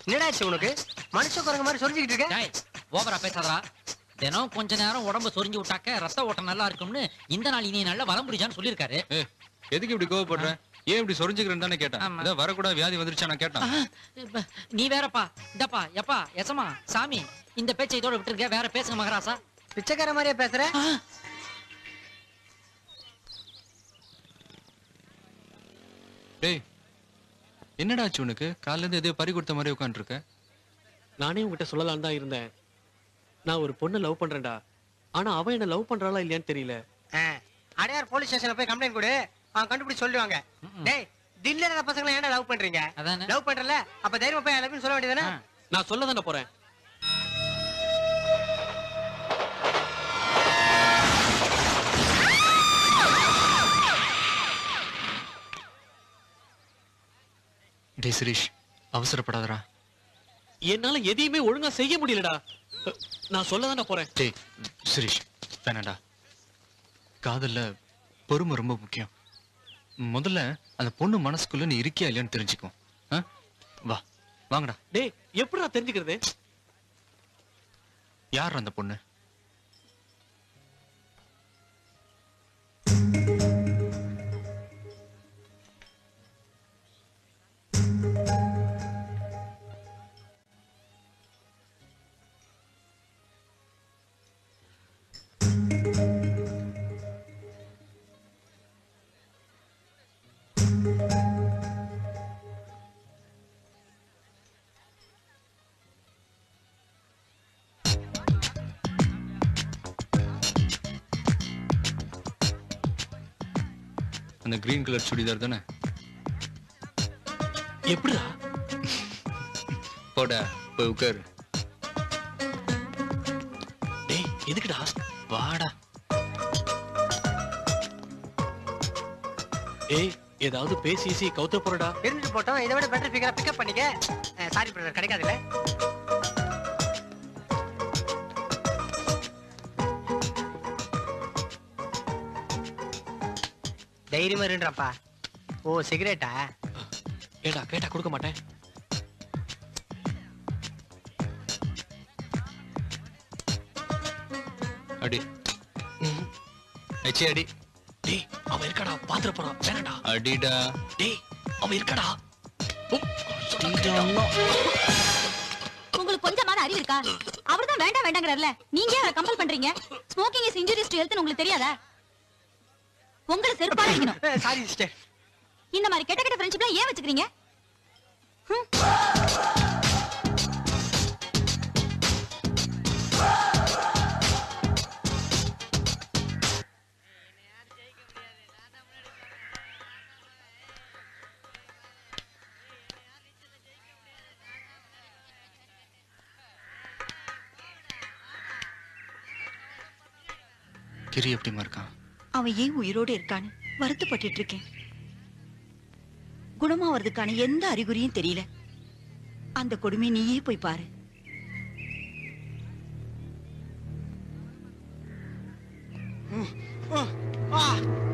என்னடாச்சு உனக்கு மனுஷ குரங்கு மாதிரி சொல்லிக்கிட்டு இருக்க டேய் ஓவரா பேசாதடா தினம் கொஞ்ச நேரம் உடம்ப சொரிஞ்சு விட்டாக்க ரத்த ஓட்டம் நல்லா இருக்கும்னு இந்த நாள் இனி நல்லா வர முடிஞ்சான்னு சொல்லியிருக்காரு ஏய், எதுக்கு இப்படி கோவப்படுற ஏன் இப்படி சொரிஞ்சுக்கிறேன்னு தானே கேட்டேன் ஆமா. ஏதாவது வரக்கூடாது வியாதி வந்துருச்சா நான் கேட்டேன் ஆஹ், இப்ப நீ வேறப்பா இந்தப்பா எப்பா எசமா சாமி இந்த பேச்சை இதோட விட்டுருக்க வேற பேசுங்க மகராசா பிச்சைக்கார மாதிரியே பேசுற டேய் என்னடா ஆச்சு உனக்கு காலைல இருந்து எதையோ பறி கொடுத்த மாதிரி உட்காந்துருக்க நானே உங்ககிட்ட சொல்லலாம்னு தான் இருந்தேன் நான் ஒரு பொண்ணை லவ் பண்றேன்டா ஆனா அவ என்ன லவ் பண்றாளா இல்லையான்னு தெரியல ஆ, அடையார் போலீஸ் ஸ்டேஷன்ல போய் கம்ப்ளைண்ட் கொடு அவன் கண்டுபிடிச்சு சொல்லுவாங்க டேய் தில்ல பசங்களை ஏன்டா லவ் பண்றீங்க அதானே லவ் பண்றல அப்ப தைரியமா போய் லவ் சொல்ல வேண்டியதானே ஆ. நான் சொல்ல தானே போறேன் டேய் சிரீஷ் அவசரப்படாதடா என்னால எதையுமே ஒழுங்கா செய்ய முடியலடா அஹ், நான் சொல்ல தானே போறேன் டேய் சிரீஷ் வேணாடா காதல்ல பொறுமை ரொம்ப முக்கியம் முதல்ல அந்த பொண்ணு மனசுக்குள்ள நீ இருக்கியா இல்லையான்னு தெரிஞ்சுக்கோ ஆ? வா வாங்கடா டேய் எப்படிடா தெரிஞ்சுக்கிறது யார் அந்த பொண்ணு அந்த கிரீன் கலர் சுடிதார் தானே எப்படிடா போடா போய் உட்காரு டேய் எதுக்குடா வாடா ஏய் ஏதாவது பேசி ஈசி கவுத்த போறடா இருந்துட்டு போட்டோம் இதை விட பெட்டர் ஃபிகரா பிக்கப் பண்ணிக்க சாரி பிரதர் கிடைக்காதுல்ல தைரியமா இருன்றப்பா ஓ சிகரெட்டா ஏடா கேட்டா கொடுக்க மாட்டேன் அடி அச்சி அடி டேய் அவன் இருக்கடா பாத்துற போறான் வேணாடா அடிடா டேய் அவன் இருக்கடா உம், உங்களுக்கு கொஞ்சமான அறிவு இருக்கா அவர்தான் வேண்டாம் வேண்டாங்கறாருல நீங்க ஏன் அவரை கம்பல் பண்றீங்க smoking is injurious to health உங்களுக்கு தெரியாதா உங்களை செருப்பால அடிக்கணும் சாரி சிஸ்டர் இந்த மாதிரி கெட்ட கெட்ட ஃப்ரெண்ட்ஷிப்லாம் ஏன் வச்சுக்கிறீங்க ஹம். கிரி எப்படிமா இருக்கான் அவன் ஏன் உயிரோடு இருக்கான்னு வருத்தப்பட்டுட்டு இருக்கேன் குணமாவதுக்கான எந்த அறிகுறியும் தெரியல அந்த கொடுமை நீயே போய் பாரு ஆ